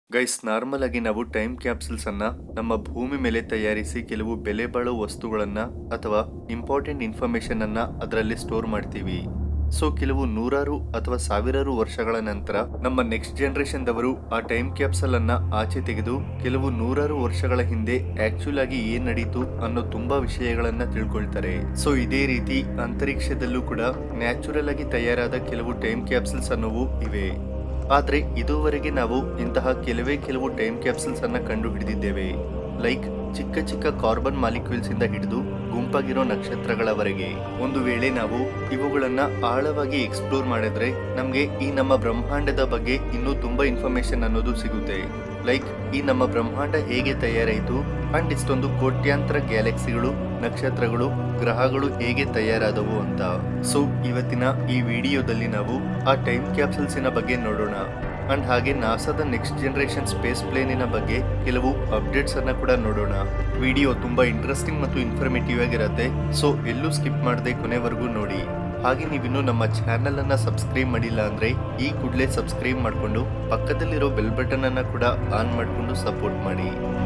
guys normal ಆಗಿ ನಾವು time capsules ಅನ್ನ ನಮ್ಮ ಭೂಮಿ ಮೇಲೆ ತಯಾರಿಸಿ ಕೆಲವು ಬೆಲೆ ಬಾಳೋ ವಸ್ತುಗಳನ್ನ ಅಥವಾ ಇಂಪಾರ್ಟೆಂಟ್ ಇನ್ಫಾರ್ಮೇಶನ್ ಅನ್ನ ಅದರಲ್ಲಿ ಸ್ಟೋರ್ ಮಾಡ್ತೀವಿ ಸೊ ಕೆಲವು ನೂರಾರು ಅಥವಾ ಸಾವಿರಾರು ವರ್ಷಗಳ ನಂತರ ನಮ್ಮ ನೆಕ್ಸ್ಟ್ ಜನರೇಷನ್ ದವರು ಆ ಟೈಮ್ ಕ್ಯಾಪ್ಸಲ್ ಅನ್ನ ಆಚೆ ತೆಗೆದು ಕೆಲವು ನೂರಾರು ವರ್ಷಗಳ ಹಿಂದೆ ಆಕ್ಚುಲ್ ಆಗಿ ಏನ್ ನಡೀತು ಅನ್ನೋ ತುಂಬಾ ವಿಷಯಗಳನ್ನ ತಿಳ್ಕೊಳ್ತಾರೆ ಸೊ ಇದೇ ರೀತಿ ಅಂತರಿಕ್ಷದಲ್ಲೂ ಕೂಡ ನ್ಯಾಚುರಲ್ ಆಗಿ ತಯಾರಾದ ಕೆಲವು ಟೈಮ್ ಕ್ಯಾಪ್ಸಲ್ಸ್ ಅನ್ನೋವು ಇವೆ ಆದ್ರೆ ಇದುವರೆಗೆ ನಾವು ಇಂತಹ ಕೆಲವೇ ಕೆಲವು ಟೈಮ್ ಕ್ಯಾಪ್ಸಲ್ಸ್ ಅನ್ನ ಕಂಡು ಹಿಡಿದಿದ್ದೇವೆ ಲೈಕ್ ಚಿಕ್ಕ ಚಿಕ್ಕ ಕಾರ್ಬನ್ ಮಾಲಿಕ್ಯೂಲ್ಸ್ ಇಂದ ಹಿಡಿದು ಗುಂಪಾಗಿರೋ ನಕ್ಷತ್ರಗಳವರೆಗೆ ಒಂದು ವೇಳೆ ನಾವು ಇವುಗಳನ್ನ ಆಳವಾಗಿ ಎಕ್ಸ್ಪ್ಲೋರ್ ಮಾಡಿದ್ರೆ ನಮ್ಗೆ ಈ ನಮ್ಮ ಬ್ರಹ್ಮಾಂಡದ ಬಗ್ಗೆ ಇನ್ನೂ ತುಂಬಾ ಇನ್ಫಾರ್ಮೇಶನ್ ಅನ್ನೋದು ಸಿಗುತ್ತೆ ಲೈಕ್ ಈ ನಮ್ಮ ಬ್ರಹ್ಮಾಂಡ ಹೇಗೆ ತಯಾರಾಯಿತು ಅಂಡ್ ಇಷ್ಟೊಂದು ಕೋಟ್ಯಾಂತರ ಗ್ಯಾಲಕ್ಸಿಗಳು ನಕ್ಷತ್ರಗಳು ಗ್ರಹಗಳು ಹೇಗೆ ತಯಾರಾದವು ಅಂತ ಸೊ ಇವತ್ತಿನ ಈ ವಿಡಿಯೋದಲ್ಲಿ ನಾವು ಆ ಟೈಮ್ ಕ್ಯಾಪ್ಸಲ್ಸಿನ ಬಗ್ಗೆ ನೋಡೋಣ ಅಂಡ್ ಹಾಗೆ ನಾಸಾದ ನೆಕ್ಸ್ಟ್ ಜನರೇಷನ್ ಸ್ಪೇಸ್ ಪ್ಲೇನಿನ ಬಗ್ಗೆ ಕೆಲವು ಅಪ್ಡೇಟ್ಸ್ ಅನ್ನ ಕೂಡ ನೋಡೋಣ ವಿಡಿಯೋ ತುಂಬಾ ಇಂಟ್ರೆಸ್ಟಿಂಗ್ ಮತ್ತು ಇನ್ಫಾರ್ಮೇಟಿವ್ ಆಗಿರುತ್ತೆ ಸೊ ಎಲ್ಲೂ ಸ್ಕಿಪ್ ಮಾಡದೆ ಕೊನೆವರೆಗೂ ನೋಡಿ ಹಾಗೆ ನೀವಿನ್ನೂ ನಮ್ಮ ಚಾನೆಲ್ ಅನ್ನ ಸಬ್ಸ್ಕ್ರೈಬ್ ಮಾಡಿಲ್ಲ ಅಂದ್ರೆ ಈ ಕೂಡಲೇ ಸಬ್ಸ್ಕ್ರೈಬ್ ಮಾಡಿಕೊಂಡು ಪಕ್ಕದಲ್ಲಿರೋ ಬೆಲ್ ಬಟನ್ ಅನ್ನ ಕೂಡ ಆನ್ ಮಾಡಿಕೊಂಡು ಸಪೋರ್ಟ್ ಮಾಡಿ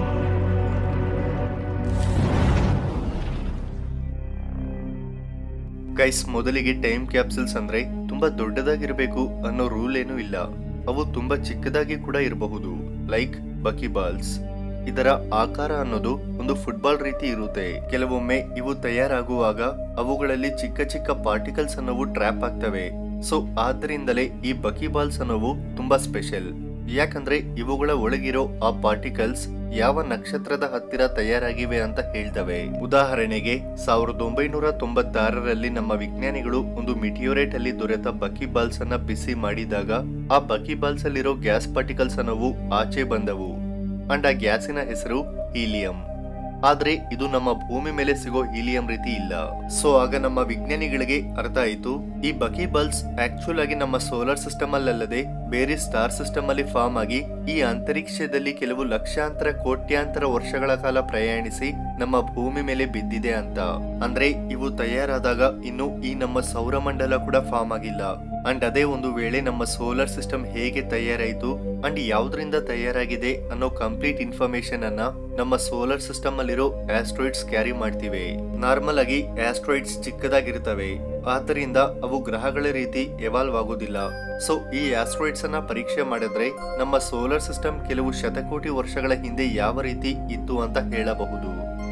ಗೈಸ್ ಮೊದಲಿಗೆ ಟೈಮ್ ಕ್ಯಾಪ್ಸುಲ್ಸ್ ಅಂದ್ರೆ ತುಂಬಾ ದೊಡ್ಡದಾಗಿರ್ಬೇಕು ಅನ್ನೋ ರೂಲ್ ಏನೂ ಇಲ್ಲ ಅವು ತುಂಬಾ ಚಿಕ್ಕದಾಗಿ ಕೂಡ ಇರಬಹುದು ಲೈಕ್ ಬಕಿ ಬಾಲ್ಸ್ ಇದರ ಆಕಾರ ಅನ್ನೋದು ಒಂದು ಫುಟ್ಬಾಲ್ ರೀತಿ ಇರುತ್ತೆ ಕೆಲವೊಮ್ಮೆ ಇವು ತಯಾರಾಗುವಾಗ ಅವುಗಳಲ್ಲಿ ಚಿಕ್ಕ ಚಿಕ್ಕ ಪಾರ್ಟಿಕಲ್ಸ್ ಅನ್ನೋವು ಟ್ರ್ಯಾಪ್ ಆಗ್ತವೆ ಸೊ ಆದ್ದರಿಂದಲೇ ಈ ಬಕಿ ಬಾಲ್ಸ್ ಅನ್ನೋವು ತುಂಬಾ ಸ್ಪೆಷಲ್ ಯಾಕಂದ್ರೆ ಇವುಗಳ ಒಳಗಿರೋ ಆ ಪಾರ್ಟಿಕಲ್ಸ್ ಯಾವ ನಕ್ಷತ್ರದ ಹತ್ತಿರ ತಯಾರಾಗಿವೆ ಅಂತ ಹೇಳ್ತವೆ ಉದಾಹರಣೆಗೆ ಸಾವಿರದ ಒಂಬೈನೂರ ತೊಂಬತ್ತಾರರಲ್ಲಿ ನಮ್ಮ ವಿಜ್ಞಾನಿಗಳು ಒಂದು ಮಿಟಿಯೋರೇಟ್ ಅಲ್ಲಿ ದೊರೆತ ಬಕಿ ಬಾಲ್ಸ್ ಅನ್ನ ಬಿಸಿ ಮಾಡಿದಾಗ ಆ ಬಕಿ ಬಾಲ್ಸ್ ಅಲ್ಲಿರೋ ಗ್ಯಾಸ್ ಪಾರ್ಟಿಕಲ್ಸ್ ಅನ್ನೋವು ಆಚೆ ಬಂದವು ಅಂಡ್ ಆ ಗ್ಯಾಸಿನ ಹೆಸರು ಹೀಲಿಯಂ ಆದ್ರೆ ಇದು ನಮ್ಮ ಭೂಮಿ ಮೇಲೆ ಸಿಗೋ ಹೀಲಿಯಂ ರೀತಿ ಇಲ್ಲ ಸೊ ಆಗ ನಮ್ಮ ವಿಜ್ಞಾನಿಗಳಿಗೆ ಅರ್ಥ ಆಯ್ತು ಈ ಬಕಿ ಬಲ್ಸ್ ಆಕ್ಚುಲ್ ಆಗಿ ನಮ್ಮ ಸೋಲಾರ್ ಸಿಸ್ಟಮ್ ಅಲ್ಲದೆ ಬೇರೆ ಸ್ಟಾರ್ ಸಿಸ್ಟಮ್ ಅಲ್ಲಿ ಫಾರ್ಮ್ ಆಗಿ ಈ ಅಂತರಿಕ್ಷದಲ್ಲಿ ಕೆಲವು ಲಕ್ಷಾಂತರ ಕೋಟ್ಯಾಂತರ ವರ್ಷಗಳ ಕಾಲ ಪ್ರಯಾಣಿಸಿ ನಮ್ಮ ಭೂಮಿ ಮೇಲೆ ಬಿದ್ದಿದೆ ಅಂತ ಅಂದ್ರೆ ಇವು ತಯಾರಾದಾಗ ಇನ್ನು ಈ ನಮ್ಮ ಸೌರಮಂಡಲ ಕೂಡ ಫಾರ್ಮ್ ಆಗಿಲ್ಲ ಅಂಡ್ ಅದೇ ಒಂದು ವೇಳೆ ನಮ್ಮ ಸೋಲಾರ್ ಸಿಸ್ಟಮ್ ಹೇಗೆ ತಯಾರಾಯಿತು ಅಂಡ್ ಯಾವ್ದ್ರಿಂದ ತಯಾರಾಗಿದೆ ಅನ್ನೋ ಕಂಪ್ಲೀಟ್ ಇನ್ಫಾರ್ಮೇಶನ್ ಅನ್ನ ನಮ್ಮ ಸೋಲಾರ್ ಸಿಸ್ಟಮ್ ಅಲ್ಲಿರೋ ಆಸ್ಟ್ರಾಯ್ಡ್ಸ್ ಕ್ಯಾರಿ ಮಾಡ್ತಿವೆ ನಾರ್ಮಲ್ ಆಗಿ ಆಸ್ಟ್ರಾಯ್ಡ್ಸ್ ಚಿಕ್ಕದಾಗಿರ್ತವೆ ಆದ್ದರಿಂದ ಅವು ಗ್ರಹಗಳ ರೀತಿ ಎವಾಲ್ವ್ ಆಗೋದಿಲ್ಲ ಸೊ ಈ ಆಸ್ಟ್ರಾಯ್ಡ್ಸ್ ಅನ್ನ ಪರೀಕ್ಷೆ ಮಾಡಿದ್ರೆ ನಮ್ಮ ಸೋಲಾರ್ ಸಿಸ್ಟಮ್ ಕೆಲವು ಶತಕೋಟಿ ವರ್ಷಗಳ ಹಿಂದೆ ಯಾವ ರೀತಿ ಇತ್ತು ಅಂತ ಹೇಳಬಹುದು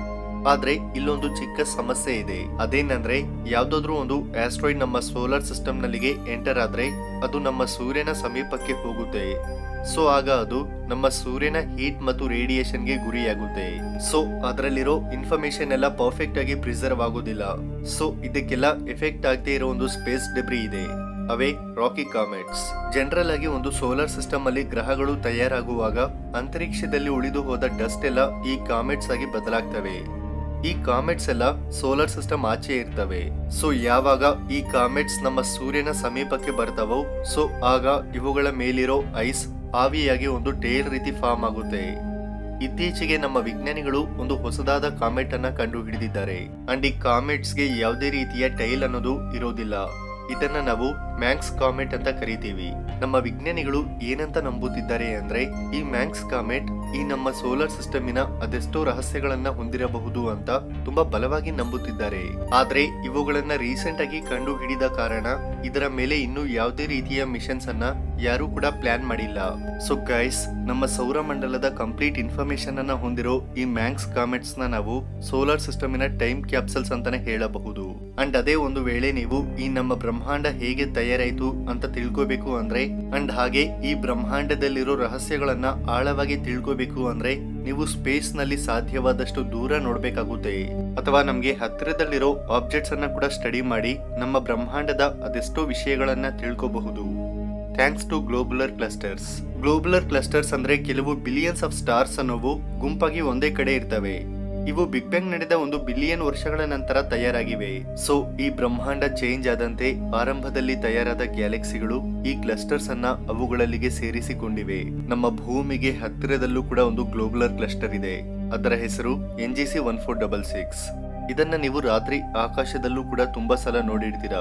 ಆದ್ರೆ ಇಲ್ಲೊಂದು ಚಿಕ್ಕ ಸಮಸ್ಯೆ ಇದೆ ಅದೇನಂದ್ರೆ ಯಾವ್ದಾದ್ರು ಒಂದು ಆಸ್ಟ್ರಾಯ್ಡ್ ನಮ್ಮ ಸೋಲಾರ್ ಸಿಸ್ಟಮ್ ನಲ್ಲಿಗೆ ಎಂಟರ್ ಆದ್ರೆ ಅದು ನಮ್ಮ ಸೂರ್ಯನ ಸಮೀಪಕ್ಕೆ ಹೋಗುತ್ತೆ ಸೊ ಆಗ ಅದು ನಮ್ಮ ಸೂರ್ಯನ ಹೀಟ್ ಮತ್ತು ರೇಡಿಯೇಷನ್ಗೆ ಗುರಿಯಾಗುತ್ತೆ ಸೊ ಅದರಲ್ಲಿರೋ ಇನ್ಫಾರ್ಮೇಶನ್ ಎಲ್ಲ ಪರ್ಫೆಕ್ಟ್ ಆಗಿ ಪ್ರಿಸರ್ವ್ ಆಗೋದಿಲ್ಲ ಸೊ ಇದಕ್ಕೆಲ್ಲ ಎಫೆಕ್ಟ್ ಆಗದೆ ಇರೋ ಒಂದು ಸ್ಪೇಸ್ ಡೆಬ್ರಿ ಇದೆ ಅವೇ ರಾಕಿ ಕಾಮೆಟ್ಸ್ ಜನರಲ್ ಆಗಿ ಒಂದು ಸೋಲಾರ್ ಸಿಸ್ಟಮ್ ಅಲ್ಲಿ ಗ್ರಹಗಳು ತಯಾರಾಗುವಾಗ ಅಂತರಿಕ್ಷದಲ್ಲಿ ಉಳಿದು ಹೋದ ಡಸ್ಟ್ ಎಲ್ಲ ಈ ಕಾಮೆಟ್ಸ್ ಆಗಿ ಬದಲಾಗ್ತವೆ ಈ ಕಾಮೆಟ್ಸ್ ಎಲ್ಲ ಸೋಲಾರ್ ಸಿಸ್ಟಮ್ ಆಚೆ ಇರ್ತವೆ ಸೊ ಯಾವಾಗ ಈ ಕಾಮೆಟ್ಸ್ ನಮ್ಮ ಸೂರ್ಯನ ಸಮೀಪಕ್ಕೆ ಬರ್ತಾವೋ ಸೊ ಆಗ ಇವುಗಳ ಮೇಲಿರೋ ಐಸ್ ಆವಿಯಾಗಿ ಒಂದು ಟೇಲ್ ರೀತಿ ಫಾರ್ಮ್ ಆಗುತ್ತೆ ಇತ್ತೀಚೆಗೆ ನಮ್ಮ ವಿಜ್ಞಾನಿಗಳು ಒಂದು ಹೊಸದಾದ ಕಾಮೆಟ್ ಅನ್ನ ಕಂಡು ಹಿಡಿದಿದ್ದಾರೆ ಅಂಡ್ ಈ ಕಾಮೆಟ್ಸ್ ಗೆ ಯಾವುದೇ ರೀತಿಯ ಟೈಲ್ ಅನ್ನೋದು ಇರೋದಿಲ್ಲ ಇದನ್ನ ನಾವು ಮ್ಯಾಂಕ್ಸ್ ಕಾಮೆಟ್ ಅಂತ ಕರಿತೀವಿ ನಮ್ಮ ವಿಜ್ಞಾನಿಗಳು ಏನಂತ ನಂಬುತ್ತಿದ್ದಾರೆ ಅಂದ್ರೆ ಈ ಮ್ಯಾಂಕ್ಸ್ ಕಾಮೆಟ್ ಈ ನಮ್ಮ ಸೋಲಾರ್ ಸಿಸ್ಟಮಿನ ಅದೆಷ್ಟೋ ರಹಸ್ಯಗಳನ್ನ ಹೊಂದಿರಬಹುದು ಅಂತ ತುಂಬಾ ಬಲವಾಗಿ ನಂಬುತ್ತಿದ್ದಾರೆ ಆದ್ರೆ ಇವುಗಳನ್ನ ರೀಸೆಂಟ್ ಆಗಿ ಕಂಡು ಹಿಡಿದ ಕಾರಣ ಇದರ ಮೇಲೆ ಇನ್ನೂ ಯಾವುದೇ ರೀತಿಯ ಮಿಷನ್ಸ್ ಅನ್ನ ಯಾರು ಕೂಡ ಪ್ಲಾನ್ ಮಾಡಿಲ್ಲ ಸೊ ಗೈಸ್ ನಮ್ಮ ಸೌರಮಂಡಲದ ಕಂಪ್ಲೀಟ್ ಇನ್ಫಾರ್ಮೇಶನ್ ಅನ್ನ ಹೊಂದಿರೋ ಈ ಮ್ಯಾಂಕ್ಸ್ ಕಾಮೆಟ್ಸ್ ನ ನಾವು ಸೋಲಾರ್ ಸಿಸ್ಟಮಿನ ಟೈಮ್ ಕ್ಯಾಪ್ಸಲ್ಸ್ ಅಂತಾನೆ ಹೇಳಬಹುದು ಅಂಡ್ ಅದೇ ಒಂದು ವೇಳೆ ನೀವು ಈ ನಮ್ಮ ಬ್ರಹ್ಮಾಂಡ ಹೇಗೆ ತಯಾರಾಯಿತು ಅಂತ ತಿಳ್ಕೋಬೇಕು ಅಂದ್ರೆ ಅಂಡ್ ಹಾಗೆ ಈ ಬ್ರಹ್ಮಾಂಡದಲ್ಲಿರೋ ರಹಸ್ಯಗಳನ್ನ ಆಳವಾಗಿ ತಿಳ್ಕೋಬೇಕು ಅಂದ್ರೆ ನೀವು ಸ್ಪೇಸ್ ನಲ್ಲಿ ಸಾಧ್ಯವಾದಷ್ಟು ದೂರ ನೋಡ್ಬೇಕಾಗುತ್ತೆ ಅಥವಾ ನಮ್ಗೆ ಹತ್ತಿರದಲ್ಲಿರೋ ಆಬ್ಜೆಕ್ಟ್ಸ್ ಅನ್ನ ಕೂಡ ಸ್ಟಡಿ ಮಾಡಿ ನಮ್ಮ ಬ್ರಹ್ಮಾಂಡದ ಅದೆಷ್ಟೋ ವಿಷಯಗಳನ್ನ ತಿಳ್ಕೋಬಹುದು thanks to globular clusters globular clusters ಅಂದ್ರೆ ಕೆಲವು ಬಿಲಿಯನ್ಸ್ ಆಫ್ ಸ್ಟಾರ್ಸ್ ಅನ್ನೋವು ಗುಂಪಾಗಿ ಒಂದೇ ಕಡೆ ಇರ್ತವೆ ಇವು ಬಿಗ್ ಬ್ಯಾಂಗ್ ನಡೆದ ಒಂದು ಬಿಲಿಯನ್ ವರ್ಷಗಳ ನಂತರ ತಯಾರಾಗಿವೆ ಸೊ ಈ ಬ್ರಹ್ಮಾಂಡ ಚೇಂಜ್ ಆದಂತೆ ಆರಂಭದಲ್ಲಿ ತಯಾರಾದ ಗ್ಯಾಲಕ್ಸಿಗಳು ಈ ಕ್ಲಸ್ಟರ್ಸ್ ಅನ್ನ ಅವುಗಳಲ್ಲಿಗೆ ಸೇರಿಸಿಕೊಂಡಿವೆ ನಮ್ಮ ಭೂಮಿಗೆ ಹತ್ತಿರದಲ್ಲೂ ಕೂಡ ಒಂದು ಗ್ಲೋಬುಲರ್ ಕ್ಲಸ್ಟರ್ ಇದೆ ಅದರ ಹೆಸರು N G C one four double six ಇದನ್ನ ನೀವು ರಾತ್ರಿ ಆಕಾಶದಲ್ಲೂ ಕೂಡ ತುಂಬಾ ಸಲ ನೋಡಿರ್ತೀರಾ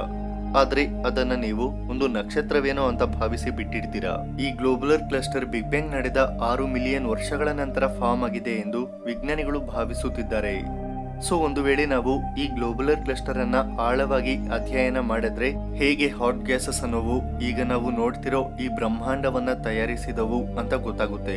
ಆದ್ರೆ ಅದನ್ನ ನೀವು ಒಂದು ನಕ್ಷತ್ರವೇನೋ ಅಂತ ಭಾವಿಸಿ ಬಿಟ್ಟಿಡ್ತೀರಾ ಈ ಗ್ಲೋಬುಲರ್ ಕ್ಲಸ್ಟರ್ ಬಿಗ್ ಬ್ಯಾಂಗ್ ನಡೆದ ಆರು ಮಿಲಿಯನ್ ವರ್ಷಗಳ ನಂತರ ಫಾರ್ಮ್ ಆಗಿದೆ ಎಂದು ವಿಜ್ಞಾನಿಗಳು ಭಾವಿಸುತ್ತಿದ್ದಾರೆ ಸೊ ಒಂದು ವೇಳೆ ನಾವು ಈ ಗ್ಲೋಬುಲರ್ ಕ್ಲಸ್ಟರ್ ಅನ್ನ ಆಳವಾಗಿ ಅಧ್ಯಯನ ಮಾಡಿದ್ರೆ ಹೇಗೆ ಹಾಟ್ ಗ್ಯಾಸಸ್ ಅನ್ನೋವು ಈಗ ನಾವು ನೋಡ್ತಿರೋ ಈ ಬ್ರಹ್ಮಾಂಡವನ್ನ ತಯಾರಿಸಿದವು ಅಂತ ಗೊತ್ತಾಗುತ್ತೆ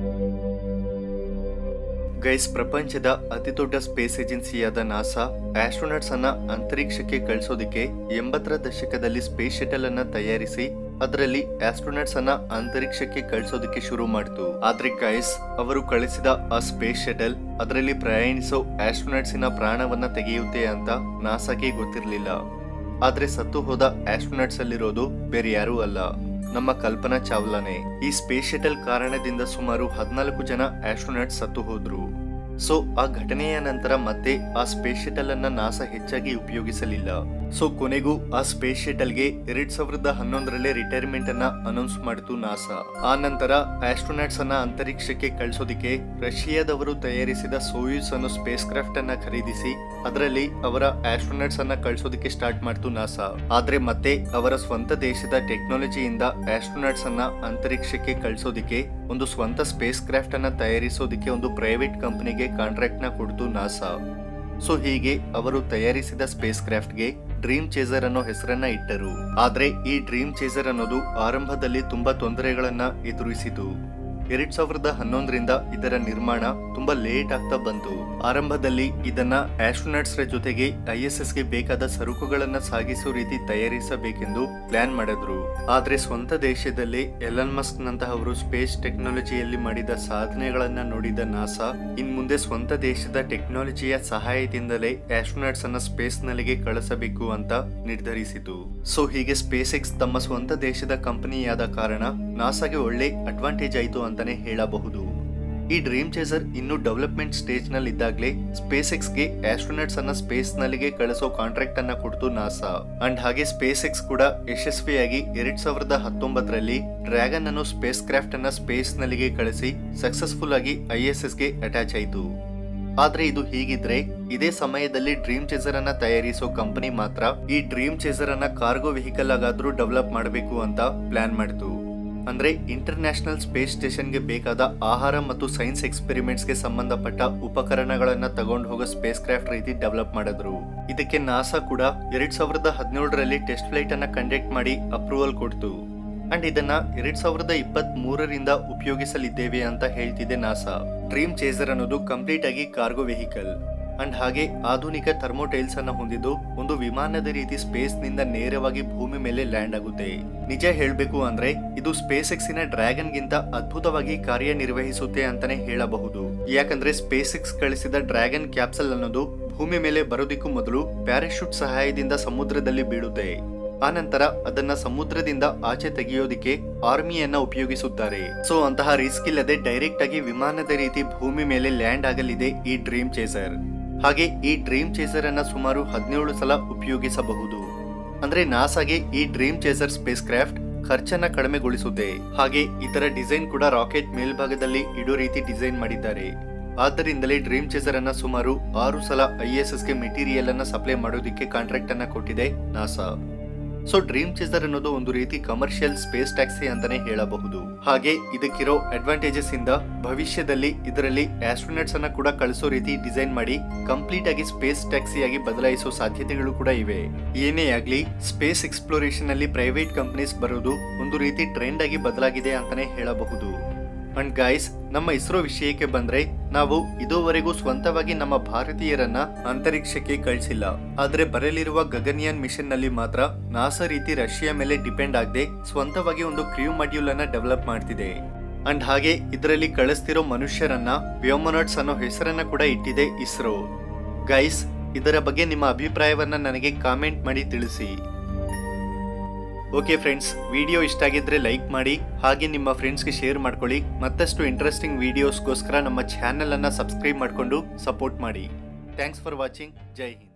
ಗೈಸ್ ಪ್ರಪಂಚದ ಅತಿ ದೊಡ್ಡ ಸ್ಪೇಸ್ ಏಜೆನ್ಸಿಯಾದ ನಾಸಾ ಆಸ್ಟ್ರೋನಟ್ಸ್ ಅನ್ನ ಅಂತರಿಕ್ಷಕ್ಕೆ ಕಳಿಸೋದಕ್ಕೆ ಎಂಬತ್ತರ ದಶಕದಲ್ಲಿ ಸ್ಪೇಸ್ ಶಟಲ್ ಅನ್ನ ತಯಾರಿಸಿ ಅದರಲ್ಲಿ ಆಸ್ಟ್ರೋನಟ್ಸ್ ಅನ್ನ ಅಂತರಿಕ್ಷಕ್ಕೆ ಕಳಿಸೋದಕ್ಕೆ ಶುರು ಮಾಡಿತು ಆದ್ರೆ ಗೈಸ್ ಅವರು ಕಳಿಸಿದ ಆ ಸ್ಪೇಸ್ ಶಟಲ್ ಅದರಲ್ಲಿ ಪ್ರಯಾಣಿಸೋ ಆಸ್ಟ್ರೋನಟ್ಸಿನ ಪ್ರಾಣವನ್ನ ತೆಗೆಯುತ್ತೆ ಅಂತ ನಾಸಾಗೆ ಗೊತ್ತಿರಲಿಲ್ಲ ಆದ್ರೆ ಸತ್ತು ಹೋದ ಆಸ್ಟ್ರೋನಟ್ಸ್ ಅಲ್ಲಿರೋದು ಬೇರೆ ಯಾರೂ ಅಲ್ಲ ನಮ್ಮ ಕಲ್ಪನಾ ಚಾವ್ಲಾನೆ ಈ ಸ್ಪೇಸ್ ಶಟಲ್ ಕಾರಣದಿಂದ ಸುಮಾರು ಹದಿನಾಲ್ಕು ಜನ ಆಸ್ಟ್ರೋನಟ್ ಸತ್ತು ಹೋದ್ರು ಸೊ ಆ ಘಟನೆಯ ನಂತರ ಮತ್ತೆ ಆ ಸ್ಪೇಸ್ ಶಟಲ್ ಅನ್ನ ನಾಸಾ ಹೆಚ್ಚಾಗಿ ಉಪಯೋಗಿಸಲಿಲ್ಲ ಸೊ ಕೊನೆಗೂ ಆ ಸ್ಪೇಸ್ ಶಟಲ್ಗೆ ಎರಡ್ ಸಾವಿರದ ಹನ್ನೊಂದರಲ್ಲೇ ರಿಟೈರ್ಮೆಂಟ್ ಅನ್ನ ಅನೌನ್ಸ್ ಮಾಡಿತು ನಾಸಾ ಆ ನಂತರ ಆಸ್ಟ್ರೋನಾಟ್ಸ್ ಅನ್ನ ಅಂತರಿಕ್ಷಕ್ಕೆ ಕಳಿಸೋದಿಕ್ಕೆ ರಷ್ಯಾದವರು ತಯಾರಿಸಿದ ಸೋಯೂಸ್ ಅನ್ನೋ ಸ್ಪೇಸ್ ಕ್ರಾಫ್ಟ್ ಅನ್ನ ಖರೀದಿಸಿ ಅದರಲ್ಲಿ ಅವರ ಆಸ್ಟ್ರೋನಾಟ್ಸ್ ಅನ್ನ ಕಳಿಸೋದಕ್ಕೆ ಸ್ಟಾರ್ಟ್ ಮಾಡ್ತು ನಾಸಾ ಆದ್ರೆ ಮತ್ತೆ ಅವರ ಸ್ವಂತ ದೇಶದ ಟೆಕ್ನಾಲಜಿಯಿಂದ ಆಸ್ಟ್ರೋನಾಟ್ಸ್ ಅನ್ನ ಅಂತರಿಕ್ಷಕ್ಕೆ ಕಳಿಸೋದಿಕ್ಕೆ ಒಂದು ಸ್ವಂತ ಸ್ಪೇಸ್ ಕ್ರಾಫ್ಟ್ ಅನ್ನ ತಯಾರಿಸೋದಿಕ್ಕೆ ಒಂದು ಪ್ರೈವೇಟ್ ಕಂಪನಿಗೆ ಕಾಂಟ್ರಾಕ್ಟ್ ನ ಕೊಡ್ತು ನಾಸಾ ಸೊ ಹೀಗೆ ಅವರು ತಯಾರಿಸಿದ ಸ್ಪೇಸ್ ಕ್ರಾಫ್ಟ್ಗೆ ಡ್ರೀಮ್ ಚೇಸರ್ ಅನ್ನೋ ಹೆಸರನ್ನ ಇಟ್ಟರು ಆದ್ರೆ ಈ ಡ್ರೀಮ್ ಚೇಸರ್ ಅನ್ನೋದು ಆರಂಭದಲ್ಲಿ ತುಂಬಾ ತೊಂದರೆಗಳನ್ನ ಎದುರಿಸಿತು ಎರಡ್ ಸಾವಿರದ ಹನ್ನೊಂದರಿಂದ ಇದರ ನಿರ್ಮಾಣ ತುಂಬಾ ಲೇಟ್ ಆಗ್ತಾ ಬಂತು ಆರಂಭದಲ್ಲಿ ಇದನ್ನ ಆಸ್ಟ್ರೋನಟ್ಸ್ ರ ಜೊತೆಗೆ ಐಎಸ್ಎಸ್ ಗೆ ಬೇಕಾದ ಸರಕುಗಳನ್ನ ಸಾಗಿಸೋ ರೀತಿ ತಯಾರಿಸಬೇಕೆಂದು ಪ್ಲಾನ್ ಮಾಡಿದ್ರು ಆದ್ರೆ ಸ್ವಂತ ದೇಶದಲ್ಲಿ ಎಲನ್ ಮಸ್ಕ್ ನಂತಹವರು ಸ್ಪೇಸ್ ಟೆಕ್ನಾಲಜಿಯಲ್ಲಿ ಮಾಡಿದ ಸಾಧನೆಗಳನ್ನ ನೋಡಿದ ನಾಸಾ ಇನ್ ಮುಂದೆ ಸ್ವಂತ ದೇಶದ ಟೆಕ್ನಾಲಜಿಯ ಸಹಾಯದಿಂದಲೇ ಆಸ್ಟ್ರೋನಟ್ಸ್ ಅನ್ನ ಸ್ಪೇಸ್ ನಲ್ಲಿಗೆ ಕಳಿಸಬೇಕು ಅಂತ ನಿರ್ಧರಿಸಿತು ಸೊ ಹೀಗೆ ಸ್ಪೇಸ್ ಎಕ್ಸ್ ತಮ್ಮ ಸ್ವಂತ ದೇಶದ ಕಂಪನಿಯಾದ ಕಾರಣ ನಾಸಾಗೆ ಒಳ್ಳೆ ಅಡ್ವಾಂಟೇಜ್ ಆಯಿತು ಅಂತಾನೆ ಹೇಳಬಹುದು ಈ ಡ್ರೀಮ್ ಚೇಸರ್ ಇನ್ನು ಡೆವಲಪ್ಮೆಂಟ್ ಸ್ಟೇಜ್ ನಲ್ಲಿ ಇದ್ದಾಗಲೇ ಸ್ಪೇಸ್ ಎಕ್ಸ್ ಗೆ ಆಸ್ಟ್ರೋನಟ್ಸ್ ಅನ್ನ ಸ್ಪೇಸ್ ನಲ್ಲಿಗೆ ಕಳಿಸೋ ಕಾಂಟ್ರಾಕ್ಟ್ ಅನ್ನ ಕೊಡ್ತು ನಾಸಾ ಅಂಡ್ ಹಾಗೆ ಸ್ಪೇಸ್ ಎಕ್ಸ್ ಕೂಡ ಯಶಸ್ವಿಯಾಗಿ ಎರಡ್ ಸಾವಿರದ ಹತ್ತೊಂಬತ್ತರಲ್ಲಿ ಡ್ರ್ಯಾಗನ್ ಅನ್ನೋ ಸ್ಪೇಸ್ ಕ್ರಾಫ್ಟ್ ಅನ್ನ ಸ್ಪೇಸ್ ನಲ್ಲಿಗೆ ಕಳಿಸಿ ಸಕ್ಸಸ್ಫುಲ್ ಆಗಿ ಐಎಸ್ಎಸ್ ಗೆ ಅಟ್ಯಾಚ್ ಆಯಿತು ಆದ್ರೆ ಇದು ಹೀಗಿದ್ರೆ ಇದೇ ಸಮಯದಲ್ಲಿ ಡ್ರೀಮ್ ಚೇಸರ್ ಅನ್ನ ತಯಾರಿಸೋ ಕಂಪನಿ ಮಾತ್ರ ಈ ಡ್ರೀಮ್ ಚೇಸರ್ ಅನ್ನ ಕಾರ್ಗೋ ವೆಹಿಕಲ್ ಆಗಾದ್ರೂ ಡೆವಲಪ್ ಮಾಡಬೇಕು ಅಂತ ಪ್ಲಾನ್ ಮಾಡಿತು ಅಂದ್ರೆ ಇಂಟರ್ನ್ಯಾಷನಲ್ ಸ್ಪೇಸ್ ಸ್ಟೇಷನ್ಗೆ ಬೇಕಾದ ಆಹಾರ ಮತ್ತು ಸೈನ್ಸ್ ಎಕ್ಸ್ಪೆರಿಮೆಂಟ್ಸ್ಗೆ ಸಂಬಂಧಪಟ್ಟ ಉಪಕರಣಗಳನ್ನ ತಗೊಂಡು ಹೋಗೋ ಸ್ಪೇಸ್ ಕ್ರಾಫ್ಟ್ ರೀತಿ ಡೆವಲಪ್ ಮಾಡಿದ್ರು ಇದಕ್ಕೆ ನಾಸಾ ಕೂಡ ಎರಡ್ ಸಾವಿರದ ಹದಿನೇಳರಲ್ಲಿ ಟೆಸ್ಟ್ ಫ್ಲೈಟ್ ಅನ್ನ ಕಂಡಕ್ಟ್ ಮಾಡಿ ಅಪ್ರೂವಲ್ ಕೊಡ್ತು ಅಂಡ್ ಇದನ್ನ ಎರಡ್ ಸಾವಿರದ ಇಪ್ಪತ್ತ್ ಮೂರರಿಂದ ಉಪಯೋಗಿಸಲಿದ್ದೇವೆ ಅಂತ ಹೇಳ್ತಿದೆ ನಾಸಾ ಡ್ರೀಮ್ ಚೇಸರ್ ಅನ್ನೋದು ಕಂಪ್ಲೀಟ್ ಆಗಿ ಕಾರ್ಗೋ ವೆಹಿಕಲ್ ಅಂಡ್ ಹಾಗೆ ಆಧುನಿಕ ಥರ್ಮೋಟೈಲ್ಸ್ ಅನ್ನ ಹೊಂದಿದ್ದು ಒಂದು ವಿಮಾನದ ರೀತಿ ಸ್ಪೇಸ್ ನಿಂದ ನೇರವಾಗಿ ಭೂಮಿ ಮೇಲೆ ಲ್ಯಾಂಡ್ ಆಗುತ್ತೆ ನಿಜ ಹೇಳ್ಬೇಕು ಅಂದ್ರೆ ಇದು ಸ್ಪೇಸ್ ಎಕ್ಸಿನ ಡ್ರ್ಯಾಗನ್ ಗಿಂತ ಅದ್ಭುತವಾಗಿ ಕಾರ್ಯನಿರ್ವಹಿಸುತ್ತೆ ಅಂತಾನೆ ಹೇಳಬಹುದು ಯಾಕಂದ್ರೆ ಸ್ಪೇಸ್ ಎಕ್ಸ್ ಕಳಿಸಿದ ಡ್ರ್ಯಾಗನ್ ಕ್ಯಾಪ್ಸಲ್ ಅನ್ನೋದು ಭೂಮಿ ಮೇಲೆ ಬರೋದಿಕ್ಕೂ ಮೊದಲು ಪ್ಯಾರಾಶೂಟ್ ಸಹಾಯದಿಂದ ಸಮುದ್ರದಲ್ಲಿ ಬೀಳುತ್ತೆ ಆನಂತರ ಅದನ್ನ ಸಮುದ್ರದಿಂದ ಆಚೆ ತೆಗೆಯೋದಿಕ್ಕೆ ಆರ್ಮಿಯನ್ನ ಉಪಯೋಗಿಸುತ್ತಾರೆ ಸೊ ಅಂತಹ ರಿಸ್ಕ್ ಇಲ್ಲದೆ ಡೈರೆಕ್ಟ್ ಆಗಿ ವಿಮಾನದ ರೀತಿ ಭೂಮಿ ಮೇಲೆ ಲ್ಯಾಂಡ್ ಆಗಲಿದೆ ಈ ಡ್ರೀಮ್ ಚೇಸರ್ ಹಾಗೆ ಈ ಡ್ರೀಮ್ ಚೇಸರ್ ಅನ್ನ ಸುಮಾರು ಹದಿನೇಳು ಸಲ ಉಪಯೋಗಿಸಬಹುದು ಅಂದ್ರೆ ನಾಸಾಗೆ ಈ ಡ್ರೀಮ್ ಚೇಸರ್ ಸ್ಪೇಸ್ ಕ್ರಾಫ್ಟ್ ಖರ್ಚನ್ನ ಕಡಿಮೆಗೊಳಿಸುತ್ತೆ ಹಾಗೆ ಇದರ ಡಿಸೈನ್ ಕೂಡ ರಾಕೆಟ್ ಮೇಲ್ಭಾಗದಲ್ಲಿ ಇಡೋ ರೀತಿ ಡಿಸೈನ್ ಮಾಡಿದ್ದಾರೆ ಆದ್ದರಿಂದಲೇ ಡ್ರೀಮ್ ಚೇಸರ್ ಅನ್ನ ಸುಮಾರು ಆರು ಸಲ ಐಎಸ್ಎಸ್ ಗೆ ಮೆಟೀರಿಯಲ್ ಅನ್ನ ಸಪ್ಲೈ ಮಾಡೋದಿಕ್ಕೆ ಕಾಂಟ್ರಾಕ್ಟ್ ಅನ್ನ ಕೊಟ್ಟಿದೆ ನಾಸಾ ಸೊ ಡ್ರೀಮ್ ಚೇಸರ್ ಅನ್ನೋದು ಒಂದು ರೀತಿ ಕಮರ್ಷಿಯಲ್ ಸ್ಪೇಸ್ ಟ್ಯಾಕ್ಸಿ ಅಂತಾನೆ ಹೇಳಬಹುದು ಹಾಗೆ ಇದಕ್ಕಿರೋ ಅಡ್ವಾಂಟೇಜಸ್ ಇಂದ ಭವಿಷ್ಯದಲ್ಲಿ ಇದರಲ್ಲಿ ಆಸ್ಟ್ರೋನಟ್ಸ್ ಅನ್ನ ಕೂಡ ಕಳಿಸೋ ರೀತಿ ಡಿಸೈನ್ ಮಾಡಿ ಕಂಪ್ಲೀಟ್ ಆಗಿ ಸ್ಪೇಸ್ ಟ್ಯಾಕ್ಸಿ ಆಗಿ ಬದಲಾಯಿಸೋ ಸಾಧ್ಯತೆಗಳು ಕೂಡ ಇವೆ ಏನೇ ಆಗ್ಲಿ ಸ್ಪೇಸ್ ಎಕ್ಸ್ಪ್ಲೋರೇಷನ್ ಅಲ್ಲಿ ಪ್ರೈವೇಟ್ ಕಂಪನೀಸ್ ಬರೋದು ಒಂದು ರೀತಿ ಟ್ರೆಂಡ್ ಆಗಿ ಬದಲಾಗಿದೆ ಅಂತಾನೆ ಹೇಳಬಹುದು ಅಂಡ್ ಗೈಸ್ ನಮ್ಮ ಇಸ್ರೋ ವಿಷಯಕ್ಕೆ ಬಂದ್ರೆ ನಾವು ಇದುವರೆಗೂ ಸ್ವಂತವಾಗಿ ನಮ್ಮ ಭಾರತೀಯರನ್ನ ಅಂತರಿಕ್ಷಕ್ಕೆ ಕಳಿಸಿಲ್ಲ ಆದ್ರೆ ಬರಲಿರುವ ಗಗನ್ಯಾನ್ ಮಿಷನ್ ನಲ್ಲಿ ಮಾತ್ರ ನಾಸಾ ರೀತಿ ರಷ್ಯಾ ಮೇಲೆ ಡಿಪೆಂಡ್ ಆಗದೆ ಸ್ವಂತವಾಗಿ ಒಂದು ಕ್ರ್ಯೂ ಮಾಡ್ಯೂಲ್ ಅನ್ನ ಡೆವಲಪ್ ಮಾಡ್ತಿದೆ ಅಂಡ್ ಹಾಗೆ ಇದರಲ್ಲಿ ಕಳಿಸ್ತಿರೋ ಮನುಷ್ಯರನ್ನ ವ್ಯೋಮನಾಟ್ಸ್ ಅನ್ನೋ ಹೆಸರನ್ನ ಕೂಡ ಇಟ್ಟಿದೆ ಇಸ್ರೋ ಗೈಸ್ ಇದರ ಬಗ್ಗೆ ನಿಮ್ಮ ಅಭಿಪ್ರಾಯವನ್ನ ನನಗೆ ಕಾಮೆಂಟ್ ಮಾಡಿ ತಿಳಿಸಿ ಓಕೆ ಫ್ರೆಂಡ್ಸ್ ವಿಡಿಯೋ ಇಷ್ಟ ಆಗಿದ್ರೆ ಲೈಕ್ ಮಾಡಿ ಹಾಗೆ ನಿಮ್ಮ ಫ್ರೆಂಡ್ಸ್ಗೆ ಶೇರ್ ಮಾಡ್ಕೊಳ್ಳಿ ಮತ್ತಷ್ಟು ಇಂಟ್ರೆಸ್ಟಿಂಗ್ ವಿಡಿಯೋಸ್ಗೋಸ್ಕರ ನಮ್ಮ ಚಾನೆಲ್ ಅನ್ನ ಸಬ್ಸ್ಕ್ರೈಬ್ ಮಾಡಿಕೊಂಡು ಸಪೋರ್ಟ್ ಮಾಡಿ thanks for watching Jai Hind